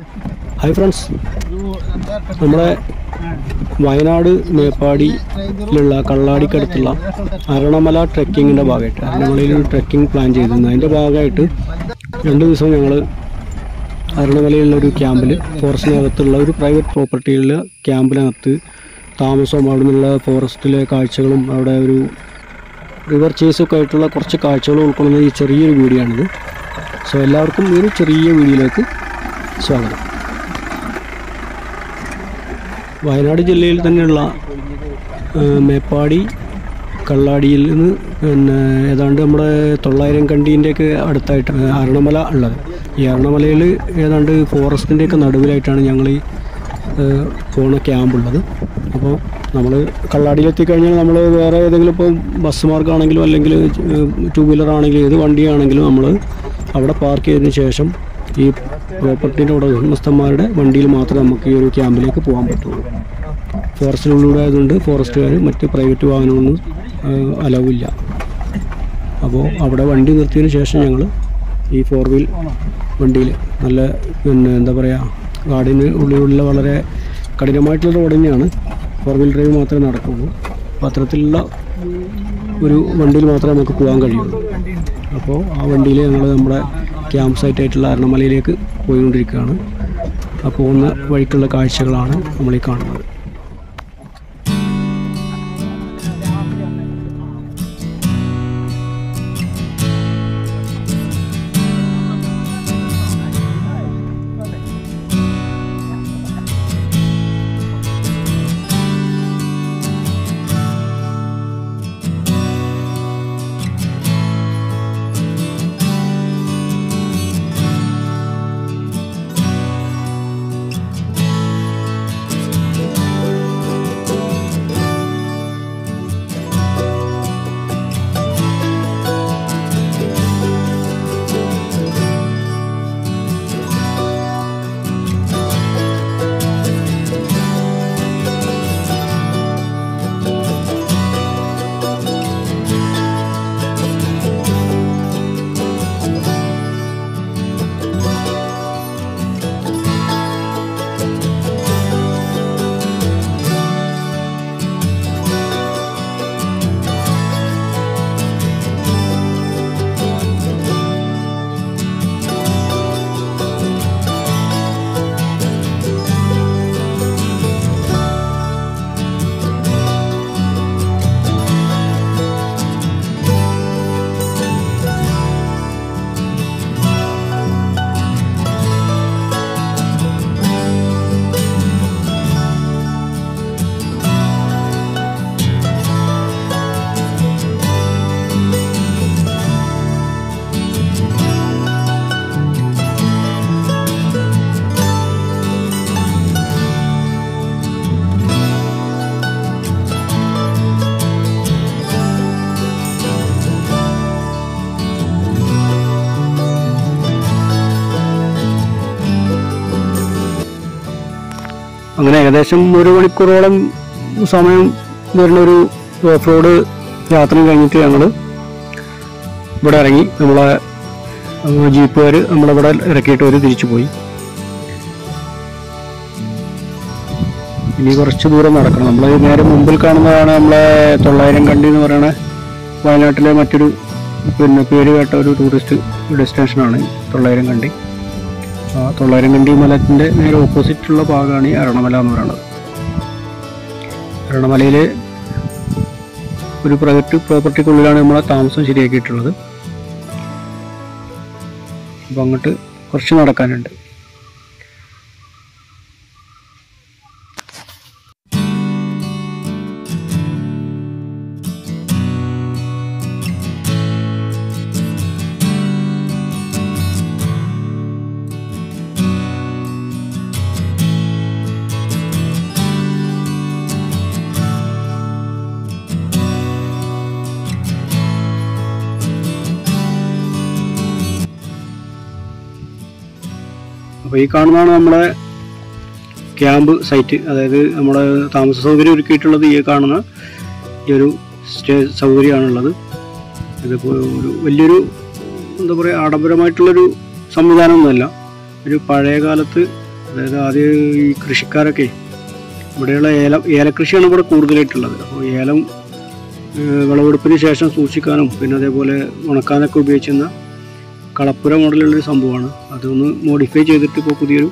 hi friends നമ്മുടെ വയനാട് മേപ്പാടിയിലുള്ള കള്ളാടിക്കടുത്തുള്ള അരണമല ട്രെക്കിങ്ങിൻ്റെ ഭാഗമായിട്ട് അരണമലയിൽ ഒരു ട്രെക്കിംഗ് പ്ലാൻ ചെയ്തിരുന്നു അതിൻ്റെ ഭാഗമായിട്ട് രണ്ട് ദിവസം ഞങ്ങൾ അരണമലയിലുള്ള ഒരു ക്യാമ്പിൽ ഫോറസ്റ്റിനകത്തുള്ള ഒരു പ്രൈവറ്റ് പ്രോപ്പർട്ടിയിലുള്ള ക്യാമ്പിനകത്ത് താമസവും അവിടെ നിന്നുള്ള ഫോറസ്റ്റിലെ കാഴ്ചകളും അവിടെ ഒരു റിവർ ചേസൊക്കെ ആയിട്ടുള്ള കുറച്ച് കാഴ്ചകൾ ഉൾക്കൊള്ളുന്ന ഈ ചെറിയൊരു വീഡിയോ ആണിത് സോ എല്ലാവർക്കും ഈ ഒരു ചെറിയ വീഡിയോയിലേക്ക് സ്വാഗതം വയനാട് ജില്ലയിൽ തന്നെയുള്ള ആ, മേപ്പാടി കള്ളാടിയിൽ നിന്ന് പിന്നെ ഏതാണ്ട് നമ്മുടെ തൊള്ളായിരം കണ്ടീൻ്റെയൊക്കെ അടുത്തായിട്ട് അരണമല ഉള്ളത് ഈ അരണമലയിൽ ഏതാണ്ട് ഫോറസ്റ്റിൻ്റെയൊക്കെ നടുവിലായിട്ടാണ് ഞങ്ങൾ ഈ ആ, പോണ ക്യാമ്പ് ഉള്ളത് അപ്പോൾ നമ്മൾ കള്ളാടിയിലെത്തി കഴിഞ്ഞാൽ നമ്മൾ വേറെ ഏതെങ്കിലും ഇപ്പോൾ ബസ് മാർഗ്ഗമാണെങ്കിലും അല്ലെങ്കിൽ ടു വീലർ ആണെങ്കിലും ഏത് വണ്ടിയാണെങ്കിലും നമ്മൾ അവിടെ പാർക്ക് ചെയ്തതിന് ശേഷം ഈ പ്രോപ്പർട്ടീൻ്റെ ഉടമസ്ഥന്മാരുടെ വണ്ടിയിൽ മാത്രമേ നമുക്ക് ഈ ഒരു ക്യാമ്പിലേക്ക് പോകാൻ പറ്റുള്ളൂ ഫോറസ്റ്റിനുള്ളിലൂടെ ആയതുകൊണ്ട് ഫോറസ്റ്റുകാർ മറ്റ് പ്രൈവറ്റ് വാഹനമൊന്നും അലവില്ല അപ്പോൾ അവിടെ വണ്ടി നിർത്തിയതിന് ശേഷം ഞങ്ങൾ ഈ ഫോർ വീൽ വണ്ടിയിൽ നല്ല പിന്നെ എന്താ പറയുക കാടിന് ഉള്ളിലുള്ള വളരെ കഠിനമായിട്ടുള്ള റോഡ് തന്നെയാണ് ഫോർ വീൽ ഡ്രൈവ് മാത്രമേ നടക്കുള്ളൂ അപ്പോൾ അത്തരത്തിലുള്ള ഒരു വണ്ടിയിൽ മാത്രമേ നമുക്ക് പോകാൻ കഴിയുള്ളൂ അപ്പോൾ ആ വണ്ടിയിൽ ഞങ്ങൾ നമ്മുടെ ക്യാമ്പ് സൈറ്റ് ആയിട്ടുള്ള അരണമലയിലേക്ക് പോയിക്കൊണ്ടിരിക്കുകയാണ് ആ പോകുന്ന വഴിക്കുള്ള കാഴ്ചകളാണ് നമ്മൾ ഈ കാണുന്നത് അങ്ങനെ ഏകദേശം ഒരു മണിക്കൂറോളം സമയം വരുന്ന ഒരു ഓഫ് റോഡ് യാത്രയും കഴിഞ്ഞിട്ട് ഞങ്ങൾ ഇവിടെ ഇറങ്ങി നമ്മളെ ഏഹ്, ജീപ്പുകാർ നമ്മളിവിടെ ഇറക്കിയിട്ട് അവർ തിരിച്ചു പോയി ഇനി കുറച്ച് ദൂരം നടക്കണം നമ്മൾ നേരെ മുമ്പിൽ കാണുന്നതാണ് നമ്മളെ തൊള്ളായിരം കണ്ടി എന്ന് പറയുന്ന വയനാട്ടിലെ മറ്റൊരു പിന്നെ പേര് കേട്ട ഒരു ടൂറിസ്റ്റ് ഡെസ്റ്റിനേഷനാണ് തൊള്ളായിരം കണ്ടി ആ തൊള്ളായിരം കണ്ടി മലത്തിൻ്റെ നേരെ ഓപ്പോസിറ്റുള്ള ഭാഗമാണ് ഈ അരണമല എന്ന് പറയുന്നത് അരണമലയിൽ ഒരു പ്രൈവറ്റ് പ്രോപ്പർട്ടിക്കുള്ളിലാണ് നമ്മളെ താമസം ശരിയാക്കിയിട്ടുള്ളത് അപ്പം അങ്ങോട്ട് കുറച്ച് നടക്കാനുണ്ട് അപ്പോൾ ഈ കാണുന്നതാണ് നമ്മുടെ ക്യാമ്പ് സൈറ്റ് അതായത് നമ്മുടെ താമസ സൗകര്യം ഒരുക്കിയിട്ടുള്ളത് ഈ കാണുന്ന ഈ ഒരു സ്റ്റേ സൗകര്യമാണുള്ളത് ഇതിപ്പോൾ ഒരു വലിയൊരു എന്താ പറയുക ആഡംബരമായിട്ടുള്ളൊരു സംവിധാനമൊന്നുമല്ല ഒരു പഴയ കാലത്ത് അതായത് ആദ്യം ഈ കൃഷിക്കാരൊക്കെ ഇവിടെയുള്ള ഏലം ഏലകൃഷിയാണ് ഇവിടെ കൂടുതലായിട്ടുള്ളത് അപ്പോൾ ഏലം ഏഹ്, വിളവെടുപ്പിന് ശേഷം സൂക്ഷിക്കാനും പിന്നെ അതേപോലെ ഉണക്കാനൊക്കെ ഉപയോഗിക്കുന്ന കളപ്പുര മോഡലുള്ളൊരു സംഭവമാണ് അതൊന്ന് മോഡിഫൈ ചെയ്തിട്ട് ഇപ്പോൾ പുതിയൊരു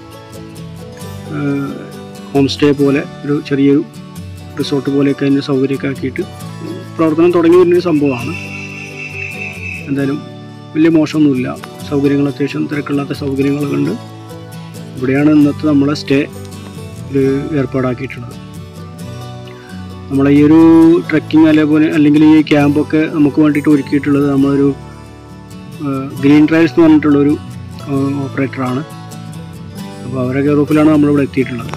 ഹോം സ്റ്റേ പോലെ ഒരു ചെറിയൊരു റിസോർട്ട് പോലെയൊക്കെ അതിൻ്റെ സൗകര്യമൊക്കെ ആക്കിയിട്ട് പ്രവർത്തനം തുടങ്ങി വരുന്നൊരു സംഭവമാണ് എന്തായാലും വലിയ മോശമൊന്നുമില്ല സൗകര്യങ്ങൾ അത്യാവശ്യം തിരക്കില്ലാത്ത സൗകര്യങ്ങളൊക്കെ ഉണ്ട് ഇവിടെയാണ് ഇന്നത്തെ നമ്മളെ സ്റ്റേ ഒരു ഏർപ്പാടാക്കിയിട്ടുള്ളത് നമ്മളെ ഈ ഒരു ട്രക്കിംഗ് അതേപോലെ അല്ലെങ്കിൽ ഈ ക്യാമ്പൊക്കെ നമുക്ക് വേണ്ടിയിട്ട് ഒരുക്കിയിട്ടുള്ളത് നമ്മളൊരു ഗ്രീൻ ട്രയൽസ് എന്ന് പറഞ്ഞിട്ടുള്ളൊരു ഓപ്പറേറ്ററാണ് അപ്പോൾ അവരുടെ റൂഫിലാണ് നമ്മളിവിടെ എത്തിയിട്ടുള്ളത്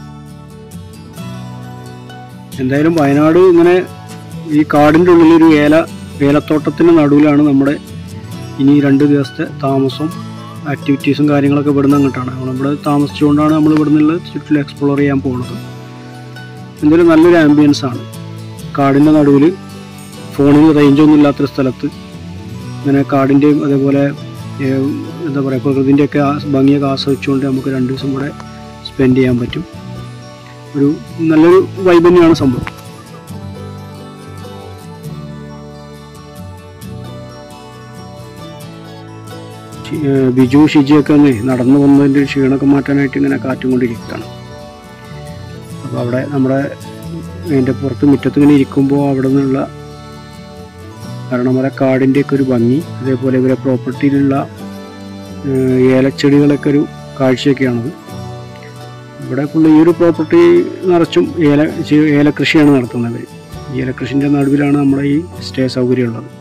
എന്തായാലും വയനാട് ഇങ്ങനെ ഈ കാടിൻ്റെ ഉള്ളിൽ ഒരു ഏല ഏലത്തോട്ടത്തിൻ്റെ നടുവിലാണ് നമ്മുടെ ഇനി രണ്ട് ദിവസത്തെ താമസവും ആക്ടിവിറ്റീസും കാര്യങ്ങളൊക്കെ ഇവിടുന്ന് അങ്ങോട്ടാണ് നമ്മളിവിടെ താമസിച്ചുകൊണ്ടാണ് നമ്മൾ ഇവിടെ നിന്നുള്ള ചുറ്റിലും എക്സ്പ്ലോർ ചെയ്യാൻ പോകുന്നത് എന്തായാലും നല്ലൊരു ആംബിയൻസ് ആണ് കാടിൻ്റെ നടുവിൽ ഫോണിന് റേഞ്ചൊന്നും ഇല്ലാത്തൊരു സ്ഥലത്ത് ഇങ്ങനെ കാടിൻ്റെയും അതേപോലെ ഏഹ്, എന്താ പറയുക പ്രകൃതിൻ്റെയൊക്കെ ആ ഭംഗിയൊക്കെ ആസ്വദിച്ചുകൊണ്ട് നമുക്ക് രണ്ട് ദിവസം കൂടെ സ്പെൻഡ് ചെയ്യാൻ പറ്റും ഒരു നല്ലൊരു വൈബ് തന്നെയാണ് സംഭവം ഷി- ഏഹ് ബിജു ഷിജിയൊക്കെ ഒന്ന് നടന്നു വന്നതിൻ്റെ ക്ഷീണമൊക്കെ മാറ്റാനായിട്ട് ഇങ്ങനെ കാറ്റും കൊണ്ടിരിക്കുകയാണ് അപ്പോൾ അവിടെ നമ്മുടെ അതിൻ്റെ പുറത്ത് മുറ്റത്ത് ഇങ്ങനെ ഇരിക്കുമ്പോൾ അവിടെ നിന്നുള്ള കാരണമല കാടിൻ്റെയൊക്കെ ഒരു ഭംഗി അതേപോലെ ഇവരെ പ്രോപ്പർട്ടിയിലുള്ള ഏഹ് ഏലച്ചെടികളൊക്കെ ഒരു കാഴ്ചയൊക്കെയാണത് ഇവിടെ ഫുള്ള് ഈ ഒരു പ്രോപ്പർട്ടി നിറച്ചും ഏല ചെ- ഏലകൃഷിയാണ് നടത്തുന്നത് ഈ ഏലകൃഷിൻ്റെ നടുവിലാണ് നമ്മുടെ ഈ സ്റ്റേ സൗകര്യമുള്ളത്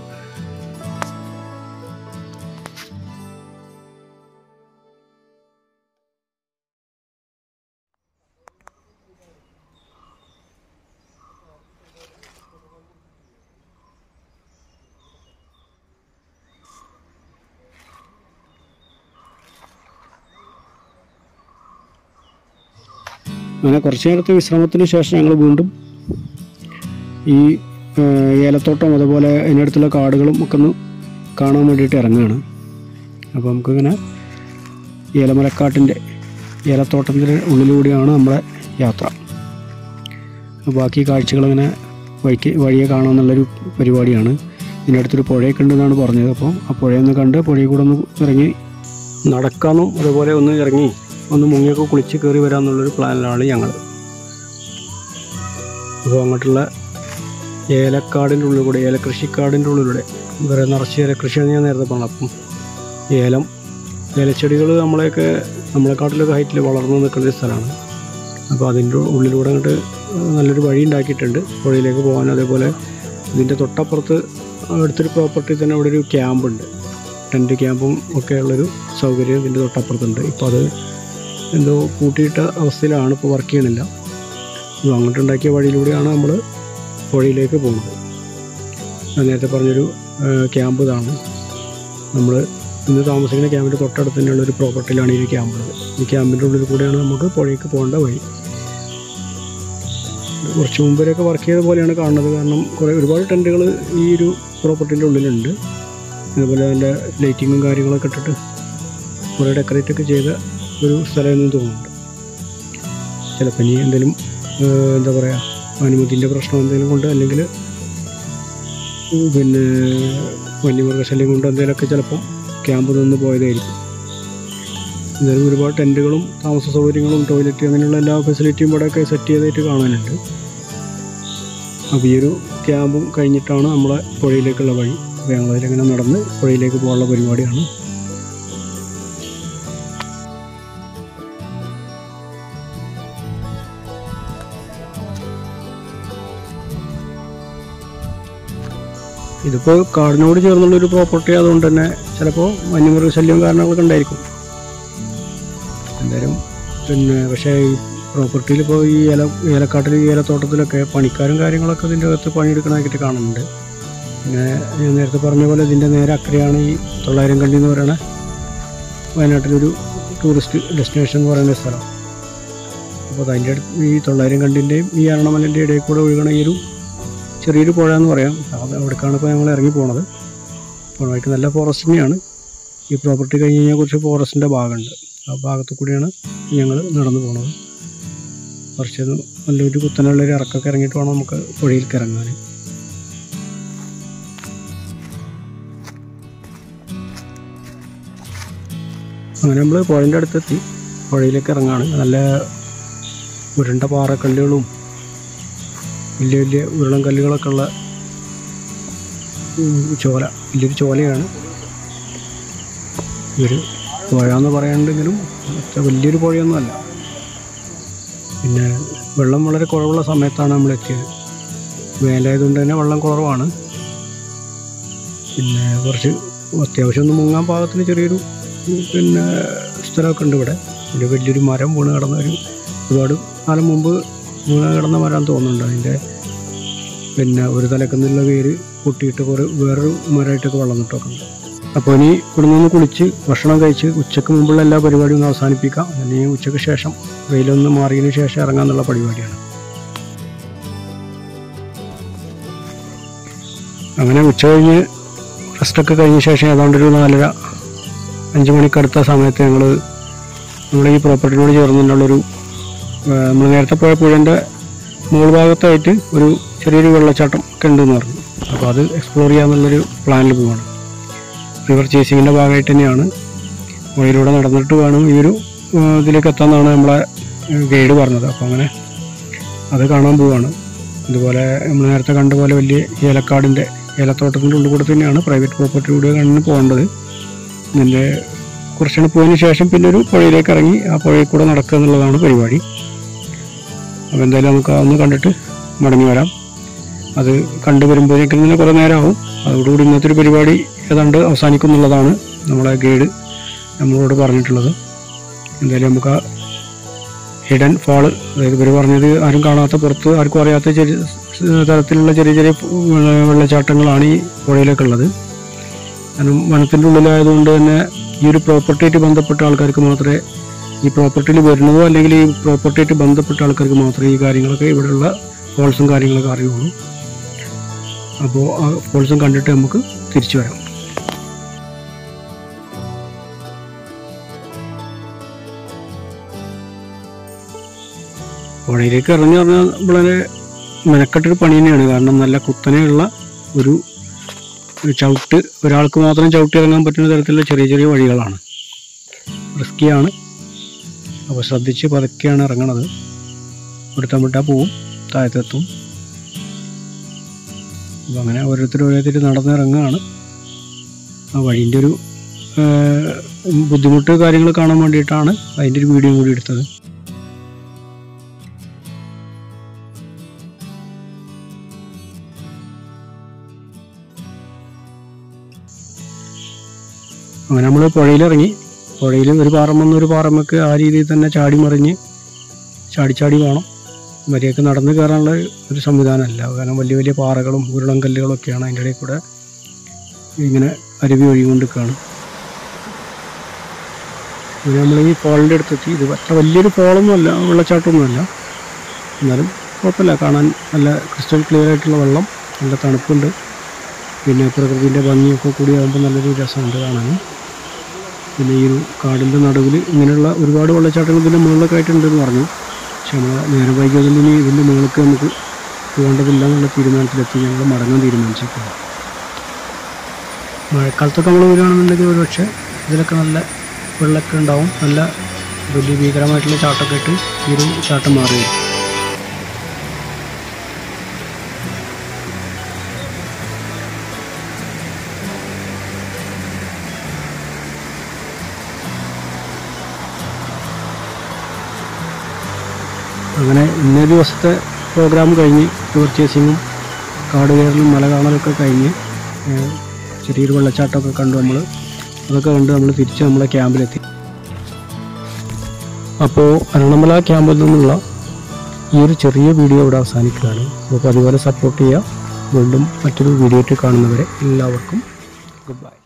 അങ്ങനെ കുറച്ച് നേരത്തെ വിശ്രമത്തിന് ശേഷം ഞങ്ങൾ വീണ്ടും ഈ ഏഹ്, ഏലത്തോട്ടം അതുപോലെ അതിനടുത്തുള്ള കാടുകളും ഒക്കെ ഒന്ന് കാണാൻ വേണ്ടിയിട്ട് ഇറങ്ങുകയാണ് അപ്പോൾ നമുക്കിങ്ങനെ ഏലമലക്കാട്ടിൻ്റെ ഏലത്തോട്ടത്തിൻ്റെ ഉള്ളിലൂടെയാണ് നമ്മുടെ യാത്ര അപ്പോൾ ബാക്കി കാഴ്ചകളിങ്ങനെ വഴിക്ക് വഴിയെ കാണാമെന്നുള്ളൊരു പരിപാടിയാണ് ഇതിനടുത്തൊരു പുഴയൊക്കെ ഉണ്ടെന്നാണ് പറഞ്ഞത് അപ്പോൾ ആ പുഴയൊന്ന് കണ്ട് പുഴയിൽ കൂടെ ഒന്ന് ഇറങ്ങി നടക്കാനും അതുപോലെ ഒന്ന് ഇറങ്ങി ഒന്ന് മുങ്ങിയൊക്കെ കുളിച്ച് കയറി വരാമെന്നുള്ളൊരു പ്ലാനിലാണ് ഞങ്ങൾ അപ്പോൾ അങ്ങോട്ടുള്ള ഏലക്കാടിൻ്റെ ഉള്ളിൽ കൂടെ ഏലകൃഷിക്കാടിൻ്റെ ഉള്ളിലൂടെ വേറെ നിറച്ച് ഏലകൃഷിയാണ് ഞാൻ നേരത്തെ പറഞ്ഞത് അപ്പം ഏലം ഏലച്ചെടികൾ നമ്മളെയൊക്കെ നമ്മളെക്കാട്ടിലൊക്കെ ഹൈറ്റിൽ വളർന്നു നിൽക്കുന്ന ഒരു സ്ഥലമാണ് അപ്പോൾ അതിൻ്റെ ഉള്ളിലൂടെ അങ്ങോട്ട് നല്ലൊരു വഴി ഉണ്ടാക്കിയിട്ടുണ്ട് പുഴയിലേക്ക് പോകാൻ അതേപോലെ ഇതിൻ്റെ തൊട്ടപ്പുറത്ത് അടുത്തൊരു പ്രോപ്പർട്ടി തന്നെ അവിടെ ഒരു ക്യാമ്പുണ്ട് ടെൻറ്റ് ക്യാമ്പും ഒക്കെ ഉള്ളൊരു സൗകര്യം ഇതിൻ്റെ തൊട്ടപ്പുറത്തുണ്ട് ഇപ്പോൾ അത് എന്തോ കൂട്ടിയിട്ട അവസ്ഥയിലാണ് ഇപ്പോൾ വർക്ക് ചെയ്യണില്ല അപ്പോൾ അങ്ങോട്ടുണ്ടാക്കിയ വഴിയിലൂടെയാണ് നമ്മൾ പുഴയിലേക്ക് പോകുന്നത് ഞാൻ നേരത്തെ പറഞ്ഞൊരു ആ, ക്യാമ്പ് ഇതാണ് നമ്മൾ ഇന്ന് താമസിക്കുന്ന ക്യാമ്പിൻ്റെ തൊട്ടടുത്ത് തന്നെയുള്ള ഒരു പ്രോപ്പർട്ടിയിലാണ് ഈ ക്യാമ്പ് ഉള്ളത് ഈ ക്യാമ്പിൻ്റെ ഉള്ളിൽ കൂടെയാണ് നമുക്ക് പുഴയ്ക്ക് പോകേണ്ട വഴി കുറച്ച് മുമ്പിലൊക്കെ വർക്ക് ചെയ്ത പോലെയാണ് കാണുന്നത് കാരണം കുറേ ഒരുപാട് ടെൻറ്റുകൾ ഈ ഒരു പ്രോപ്പർട്ടിൻ്റെ ഉള്ളിലുണ്ട് അതുപോലെ അതിൻ്റെ ലൈറ്റിങ്ങും കാര്യങ്ങളൊക്കെ ഇട്ടിട്ട് കുറേ ഡെക്കറേറ്റ് ഒക്കെ ചെയ്ത ഒരു സ്ഥലമെന്ന് തോന്നുന്നുണ്ട് ചിലപ്പോൾ ഇനി എന്തെങ്കിലും ഏഹ്, എന്താ പറയുക അനുമതിൻ്റെ പ്രശ്നം എന്തെങ്കിലും കൊണ്ട് അല്ലെങ്കിൽ പിന്നെ വന്യമൃഗശല്യം കൊണ്ട് എന്തെങ്കിലുമൊക്കെ ചിലപ്പം ക്യാമ്പ് നിന്ന് പോയതായിരിക്കും എന്തായാലും ഒരുപാട് ടെൻറ്റുകളും താമസ സൗകര്യങ്ങളും ടോയ്ലറ്റ് അങ്ങനെയുള്ള എല്ലാ ഫെസിലിറ്റിയും ഇവിടെയൊക്കെ സെറ്റ് ചെയ്തായിട്ട് കാണാനുണ്ട് അപ്പോൾ ഈ ഒരു ക്യാമ്പും കഴിഞ്ഞിട്ടാണ് നമ്മളെ പുഴയിലേക്കുള്ള വഴി അപ്പോൾ ഞങ്ങളതിലിങ്ങനെ നടന്ന് പുഴയിലേക്ക് പോകാനുള്ള പരിപാടിയാണ് ഇതിപ്പോൾ കാടിനോട് ചേർന്നുള്ള ഒരു പ്രോപ്പർട്ടി അതുകൊണ്ട് തന്നെ ചിലപ്പോൾ വന്യമൃഗശല്യവും കാരണങ്ങളൊക്കെ ഉണ്ടായിരിക്കും എന്തായാലും പിന്നെ പക്ഷേ ഈ പ്രോപ്പർട്ടിയിൽ ഇപ്പോൾ ഈ ഏല ഏലക്കാട്ടിൽ ഈ ഏലത്തോട്ടത്തിലൊക്കെ പണിക്കാരും കാര്യങ്ങളൊക്കെ ഇതിൻ്റെ അകത്ത് പണിയെടുക്കണമായിട്ട് കാണുന്നുണ്ട് പിന്നെ ഞാൻ നേരത്തെ പറഞ്ഞ പോലെ ഇതിൻ്റെ നേരെ അക്കരെയാണ് ഈ തൊള്ളായിരം കണ്ടി എന്ന് പറയുന്ന വയനാട്ടിലൊരു ടൂറിസ്റ്റ് ഡെസ്റ്റിനേഷൻ എന്ന് പറയുന്ന സ്ഥലം അപ്പോൾ അതിൻ്റെ അടുത്ത് ഈ തൊള്ളായിരം കണ്ടിൻ്റെയും ഈ അരണമലൻ്റെ ഇടയിൽ കൂടെ ഒഴുകണ ഈ ഒരു ചെറിയൊരു പുഴ എന്ന് പറയാം അത് അവിടേക്കാണ് ഇപ്പോൾ ഞങ്ങൾ ഇറങ്ങി പോണത് പുഴയ്ക്ക് നല്ല ഫോറസ്റ്റ് തന്നെയാണ് ഈ പ്രോപ്പർട്ടി കഴിഞ്ഞ് കഴിഞ്ഞാൽ കുറച്ച് ഫോറസ്റ്റിൻ്റെ ഭാഗമുണ്ട് ആ ഭാഗത്തു കൂടിയാണ് ഞങ്ങൾ നടന്നു പോണത് കുറച്ച് നല്ലൊരു കുത്തനുള്ളൊരു ഇറക്കൊക്കെ ഇറങ്ങിയിട്ട് വേണം നമുക്ക് പുഴയിലേക്ക് ഇറങ്ങാൻ അങ്ങനെ നമ്മൾ പുഴൻ്റെ അടുത്തെത്തി പുഴയിലേക്ക് ഇറങ്ങാണ് നല്ല ഉരുണ്ട പാറക്കല്ലുകളും വലിയ വലിയ ഉരുളൻ കല്ലുകളൊക്കെ ഉള്ള ഉം, ചോല വലിയൊരു ചോലയാണ് ഒരു പുഴ എന്ന് പറയാനുണ്ടെങ്കിലും അത്ര വലിയൊരു പുഴയൊന്നുമല്ല പിന്നെ വെള്ളം വളരെ കുറവുള്ള സമയത്താണ് നമ്മൾ എത്തിയത് വേലായതുകൊണ്ട് തന്നെ വെള്ളം കുറവാണ് പിന്നെ കുറച്ച് അത്യാവശ്യം ഒന്ന് മുങ്ങാൻ പാകത്തിന് ചെറിയൊരു ഉം, പിന്നെ സ്ഥലമൊക്കെ ഉണ്ട് ഇവിടെ ഒരു വലിയൊരു മരം വീണ് കിടന്ന ഒരു ഒരുപാട് കാലം മുമ്പ് വീണ് കിടന്ന മരം തോന്നുന്നുണ്ട് അതിൻ്റെ പിന്നെ ഒരു തലക്കുന്നുള്ള വേര് പൊട്ടിയിട്ട് കുറേ വേറൊരു മരമായിട്ടൊക്കെ വളർന്നിട്ടൊക്കെ ഉണ്ട് അപ്പോൾ ഇനി ഇവിടെ നിന്ന് കുളിച്ച് ഭക്ഷണം കഴിച്ച് ഉച്ചയ്ക്ക് മുമ്പുള്ള എല്ലാ പരിപാടിയും ഒന്ന് അവസാനിപ്പിക്കാം അല്ലെങ്കിൽ ഉച്ചയ്ക്ക് ശേഷം വെയിലൊന്ന് മാറിയതിന് ശേഷം ഇറങ്ങാന്നുള്ള പരിപാടിയാണ് അങ്ങനെ ഉച്ച കഴിഞ്ഞ് റെസ്റ്റൊക്കെ കഴിഞ്ഞ ശേഷം ഏതാണ്ട് ഒരു നാലര അഞ്ച് മണിക്കടുത്ത സമയത്ത് ഞങ്ങൾ നമ്മുടെ ഈ പ്രോപ്പർട്ടിനോട് ചേർന്നുള്ളൊരു നമ്മൾ നേരത്തെ പോയ പുഴൻ്റെ മുകൾ ഭാഗത്തായിട്ട് ഒരു ചെറിയൊരു വെള്ളച്ചാട്ടം ഒക്കെ ഉണ്ടെന്ന് പറഞ്ഞു അപ്പോൾ അത് എക്സ്പ്ലോർ ചെയ്യാന്നുള്ളൊരു പ്ലാനിൽ പോവാണ് റിവർ ചേസിങ്ങിൻ്റെ ഭാഗമായിട്ട് തന്നെയാണ് പുഴയിലൂടെ നടന്നിട്ട് വേണം ഈ ഒരു ആ, ഇതിലേക്ക് എത്താമെന്നാണ് നമ്മളെ ഗൈഡ് പറഞ്ഞത് അപ്പോൾ അങ്ങനെ അത് കാണാൻ പോവാണ് അതുപോലെ നമ്മൾ നേരത്തെ കണ്ട പോലെ വലിയ ഏലക്കാടിൻ്റെ ഏലത്തോട്ടത്തിൻ്റെ ഉള്ളിൽ കൂടെ തന്നെയാണ് പ്രൈവറ്റ് പ്രോപ്പർട്ടിയിലൂടെ കണ്ണിന് പോകേണ്ടത് ഇതിൻ്റെ കുറച്ചുകൂടെ പോയതിന് ശേഷം പിന്നെ ഒരു പുഴയിലേക്ക് ഇറങ്ങി ആ പുഴയിൽ കൂടെ നടക്കുക എന്നുള്ളതാണ് പരിപാടി അപ്പോൾ എന്തായാലും നമുക്ക് അതൊന്ന് കണ്ടിട്ട് മടങ്ങി വരാം അത് കണ്ടു വരുമ്പോഴേക്കും തന്നെ കുറേ നേരമാവും അതോടുകൂടി ഇന്നത്തെ ഒരു പരിപാടി ഏതാണ്ട് അവസാനിക്കുന്നുള്ളതാണ് നമ്മളെ ഗൈഡ് നമ്മളോട് പറഞ്ഞിട്ടുള്ളത് എന്തായാലും നമുക്ക് ആ ഹിഡൻ ഫാള് അതായത് ഇവർ പറഞ്ഞത് ആരും കാണാത്ത പുറത്ത് ആർക്കും അറിയാത്ത ചെറിയ തരത്തിലുള്ള ചെറിയ ചെറിയ വെള്ള- വെള്ളച്ചാട്ടങ്ങളാണ് ഈ പുഴയിലേക്കുള്ളത് കാരണം വനത്തിൻ്റെ ഉള്ളിലായതുകൊണ്ട് തന്നെ ഈ ഒരു പ്രോപ്പർട്ടിയായിട്ട് ബന്ധപ്പെട്ട ആൾക്കാർക്ക് മാത്രമേ ഈ പ്രോപ്പർട്ടിയിൽ വരുന്നതോ അല്ലെങ്കിൽ ഈ പ്രോപ്പർട്ടിയായിട്ട് ബന്ധപ്പെട്ട ആൾക്കാർക്ക് മാത്രമേ ഈ കാര്യങ്ങളൊക്കെ ഇവിടെയുള്ള ഫോൾസും കാര്യങ്ങളൊക്കെ അറിയുള്ളൂ അപ്പോൾ ആ ഫോൾസും കണ്ടിട്ട് നമുക്ക് തിരിച്ചു വരാം പുഴയിലേക്ക് ഇറങ്ങി പറഞ്ഞാൽ വളരെ മെനക്കെട്ടൊരു പണി തന്നെയാണ് കാരണം നല്ല കുത്തനെയുള്ള ഒരു ഒരു ചവിട്ട് ഒരാൾക്ക് മാത്രം ചവിട്ടി ഇറങ്ങാൻ പറ്റുന്ന തരത്തിലുള്ള ചെറിയ ചെറിയ വഴികളാണ് റിസ്ക്കിയാണ് അപ്പോൾ ശ്രദ്ധിച്ച് പതുക്കെയാണ് ഇറങ്ങണത് ഇവിടുത്തെ വിട്ടാൽ പോവും താഴത്തെത്തും അപ്പോൾ അങ്ങനെ ഓരോരുത്തർ ഓരോരുത്തർ നടന്നിറങ്ങുകയാണ് ആ വഴീൻ്റെ ഒരു ആ, ബുദ്ധിമുട്ട് കാര്യങ്ങൾ കാണാൻ വേണ്ടിയിട്ടാണ് അതിൻ്റെ ഒരു വീഡിയോ കൂടി എടുത്തത് അങ്ങനെ നമ്മൾ പുഴയിലിറങ്ങി പുഴയിൽ ഒരു പാറമെന്ന് ഒരു പാറമ്മക്ക് ആ രീതിയിൽ തന്നെ ചാടി മറിഞ്ഞ് ചാടി ചാടി വേണം വരെയൊക്കെ നടന്ന് കയറാനുള്ള ഒരു സംവിധാനമല്ല കാരണം വലിയ വലിയ പാറകളും ഉരുളം കല്ലുകളൊക്കെയാണ് അതിൻ്റെ ഇടയിൽ കൂടെ ഇങ്ങനെ അരുവി ഒഴുകിക്കൊണ്ടിരിക്കുകയാണ് അങ്ങനെ നമ്മൾ ഈ ഫോളിൻ്റെ അടുത്തെത്തി ഇത് അത്ര വലിയൊരു ഫോളൊന്നുമല്ല വെള്ളച്ചാട്ടമൊന്നുമല്ല എന്നാലും കുഴപ്പമില്ല കാണാൻ നല്ല ക്രിസ്റ്റൽ ക്ലിയർ ആയിട്ടുള്ള വെള്ളം നല്ല തണുപ്പുണ്ട് പിന്നെ പ്രകൃതിൻ്റെ ഭംഗിയൊക്കെ കൂടി ആകുമ്പോൾ നല്ലൊരു രസമുണ്ട് കാണാൻ പിന്നെ ഈ ഒരു കാടിൻ്റെ നടുവിൽ ഇങ്ങനെയുള്ള ഒരുപാട് വെള്ളച്ചാട്ടങ്ങൾ ഇതിൻ്റെ മുകളിലൊക്കെ ആയിട്ടുണ്ടെന്ന് പറഞ്ഞു പക്ഷെ നമ്മൾ നേരെ വൈകിയതുകൊണ്ട് ഇനി ഇതിൻ്റെ മുകളിലേക്ക് നമുക്ക് പോകേണ്ടതില്ല എന്നുള്ള തീരുമാനത്തിലെത്തി ഞങ്ങൾ മടങ്ങാൻ തീരുമാനിച്ചിരിക്കുന്നു മഴക്കാലത്തൊക്കെ നമ്മൾ വരികയാണെന്നുണ്ടെങ്കിൽ ഒരു പക്ഷേ ഇതിലൊക്കെ നല്ല വെള്ളമൊക്കെ ഉണ്ടാവും നല്ല വലിയ ഭീകരമായിട്ടുള്ള ചാട്ടമൊക്കെ ഇട്ട് ഈ ഒരു ചാട്ടം മാറി വരും അങ്ങനെ ഇന്നേ ദിവസത്തെ പ്രോഗ്രാം കഴിഞ്ഞ് പർച്ചേസിങ്ങും കാട് കയറലും മല കാണലൊക്കെ കഴിഞ്ഞ് ഏഹ്, ചെറിയൊരു വെള്ളച്ചാട്ടമൊക്കെ കണ്ടു നമ്മൾ അതൊക്കെ കണ്ട് നമ്മൾ തിരിച്ച് നമ്മളെ ക്യാമ്പിലെത്തി അപ്പോൾ അരണമല ക്യാമ്പിൽ നിന്നുള്ള ഈ ഒരു ചെറിയ വീഡിയോ ഇവിടെ അവസാനിക്കുകയാണ് അപ്പോൾ അതുപോലെ സപ്പോർട്ട് ചെയ്യുക വീണ്ടും മറ്റൊരു വീഡിയോ ആയിട്ട് കാണുന്നവരെ എല്ലാവർക്കും ഗുഡ് ബൈ